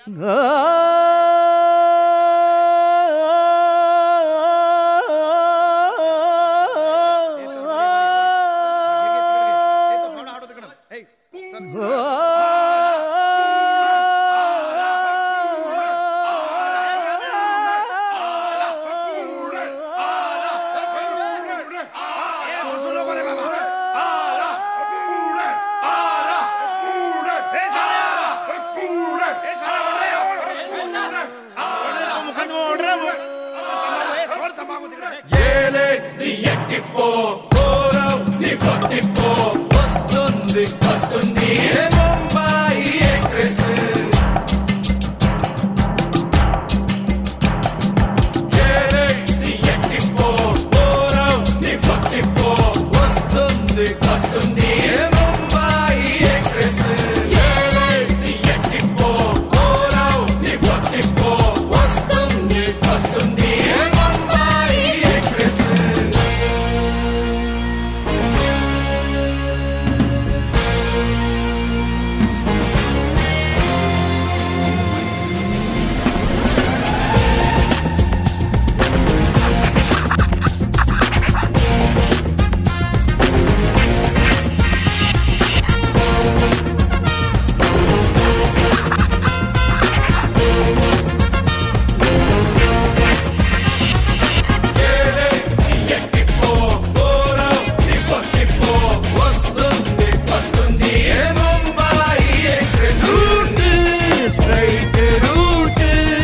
ఏలే నీ ఎక్కిపో పోరావ్ నీ పట్టిపో వస్తుంది వస్తుంది ఏ ముంబాయి ఎక్స్ప్రెస్ ఏలే నీ ఎక్కిపో పోరావ్ నీ పట్టిపో వస్తుంది వస్తుంది ఏ ముంబాయి ఎక్స్ప్రెస్ ఏలే నీ ఎక్కిపో పోరావ్ నీ పట్టిపో వస్తుంది వస్తుంది ఏ ముంబాయి ఎక్స్ప్రెస్ ఏలే నీ ఎక్కిపో పోరావ్ నీ పట్టిపో వస్తుంది వస్తుంది ఏ Mumbai express route straight route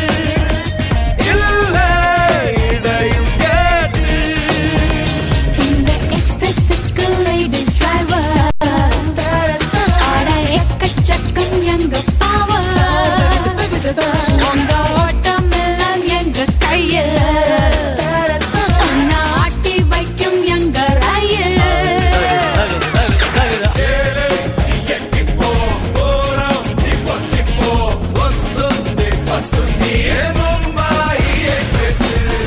இல்ல இடையும் கேட்டு இந்த எக்ஸ்பிரஸுக்கு லேடிஸ் டிரைவர் ஆட எக்கச்சக்கம் எங்க பவர் உங்க ஓட்டம் எல்லாம் எங்க கையில் உன்னை ஆட்டி வைக்கும் எங்க ரயில் ఏలే నీ ఎక్కిపో పోరావ్ నీ పట్టిపో వస్తుంది వస్తుంది ఏ ముంబాయి ఎక్స్ప్రెస్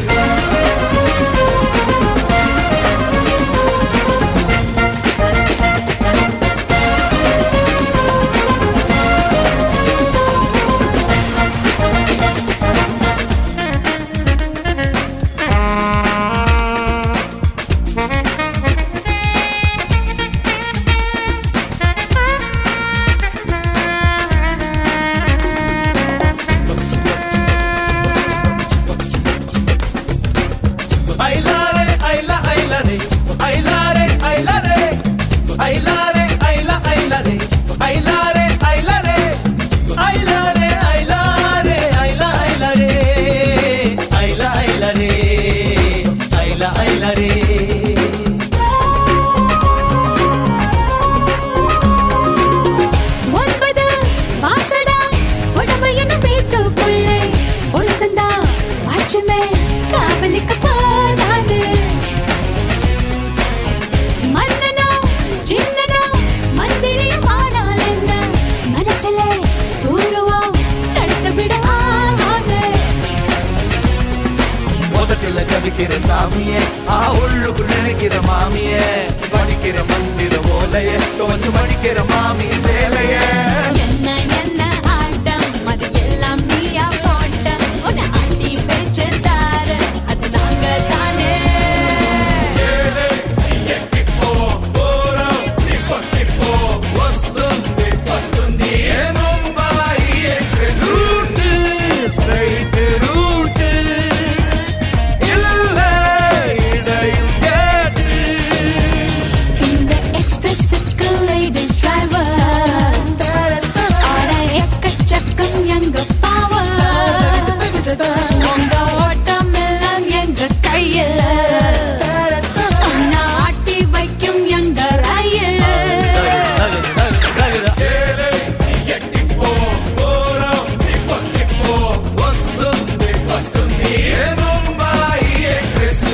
ఐలారే ఐలా ఐలరే ఐలారే ఐలరే ఐలారే ఐలా ఐలరే ఐలారే ఐలరే ఐలారే ఐలారే ఐలా ఐలరే ఐలా ఐలరే ఐలా ఐలరే ஒன்பது வாசடா உடம்பு என்ன வீட்டுக்குள்ளே ஒருத்தந்தா வாட்சுமே காவலிக்கு போகாது மன்னனோ சின்னனோ மந்திரியும் ஆனால் என்ன மனசுல பூர்வம் தடுத்து விட ஆகாது మొదటిల జవికిర సామియే ఆ ఉళ్ళుకు నిలికిర మామియే படிக்கிற மந்திர ஓலையே துவச்சு மடிக்கிற மாமி சேலையே என்ன என்ன ஆட்டம் அது எல்லாம் நீயா போட்ட உன்னை ஆட்டி வச்சு தாரு அது நாங்க தானே ఏలే నీ ఎక్కిపో పోరావ్ నీ పట్టిపో వస్తుంది వస్తుంది ఏ Mumbai express route straight route இல்ல இடையும் கேட்டு இந்த எக்ஸ்பிரஸுக்கு லேடிஸ் டிரைவர் ஆட எக்கச்சக்கம் எங்க பவர் உங்க ஓட்டம் எல்லாம் எங்க கையில் உன்னை ஆட்டி வைக்கும் எங்க ரயில் ఏలే నీ ఎక్కిపో పోరావ్ నీ పట్టిపో వస్తుంది వస్తుంది ఏ ముంబాయి ఎక్స్ప్రెస్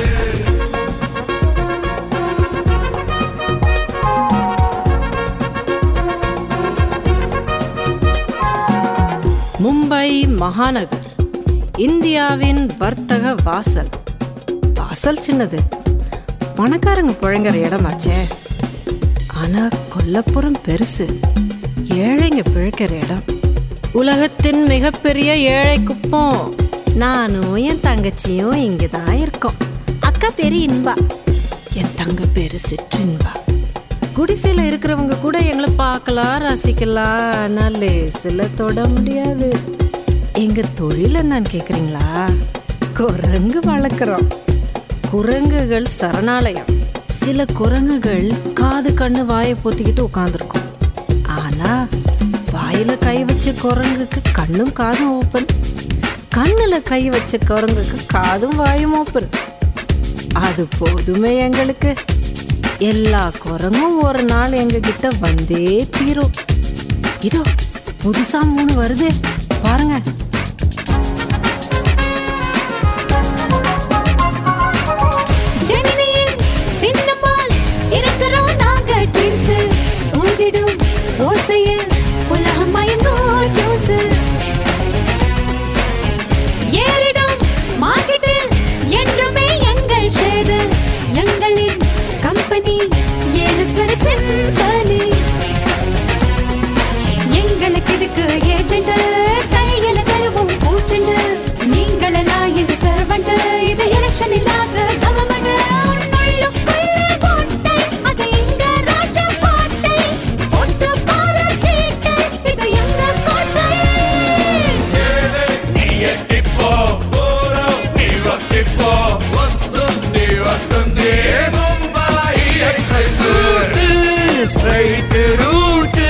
மும்பை மகாநகர் இந்தியாவின் வர்த்தக வாசல் வாசல் சின்னது பணக்காரங்க புழங்குற இடமாச்சே ஆனா கொல்லப்புறம் பெருசு ஏழைங்க பிழைக்கிற இடம் உலகத்தின் மிகப்பெரிய ஏழை குப்பம் நானும் என் தங்கச்சியும் இங்கே தான் இருக்கோம் அக்கா பேரு இன்பா என் தங்க பேரு சிற்றின்பா குடிசையில் இருக்கிறவங்க கூட எங்களை பார்க்கலாம் ரசிக்கலாம் ஆனால் லேசில் தொட முடியாது எங்க தொழில் என்னன்னு கேட்குறீங்களா குரங்கு வளர்க்குறோம் குரங்குகள் சரணாலயம் சில குரங்குகள் காது கண்ணு வாயை பொத்திக்கிட்டு உட்காந்துருக்கும் ஆனா வாயில கை வச்ச குரங்குக்கு கண்ணும் காதும் ஓப்பன் கண்ணுல கை வச்ச குரங்குக்கு காதும் வாயும் ஓப்பன் அது போதுமே எங்களுக்கு எல்லா குரங்கும் ஒரு நாள் எங்க கிட்ட வந்தே தீரும் இதோ புதுசா மூணு வருதே பாருங்க ஜெமினியின் சின்னம்மாள் இருக்கிறோம் நாங்க twins. ஊதிடும் ஓசையில் உலகம் மயங்கும் ஜோன்ஸ். ஏறிடும் மார்க்கெட்டில் என்றுமே எங்கள் share. எங்களின் company ஏழு ஸ்வர symphony. எங்களுக்கு இருக்கு ஏஜெண்ட் கையில தருவோம் பூச்செண்டு நீங்களெல்லாம் இந்த சர்வெண்ட் இது எலெக்ஷன் இல்லாத கவர்மெண்ட் கோட்டை அது எங்க ராஜா கோட்டை போட்டு பாரு சீட்டை இது எங்க கோட்டை నీ ఎట్టిపో దూరం నీ రొట్టిపో వస్తుంది వస్తుంది ముంబాయి ఎక్స్ప్రెస్ స్ట్రైట్ రూట్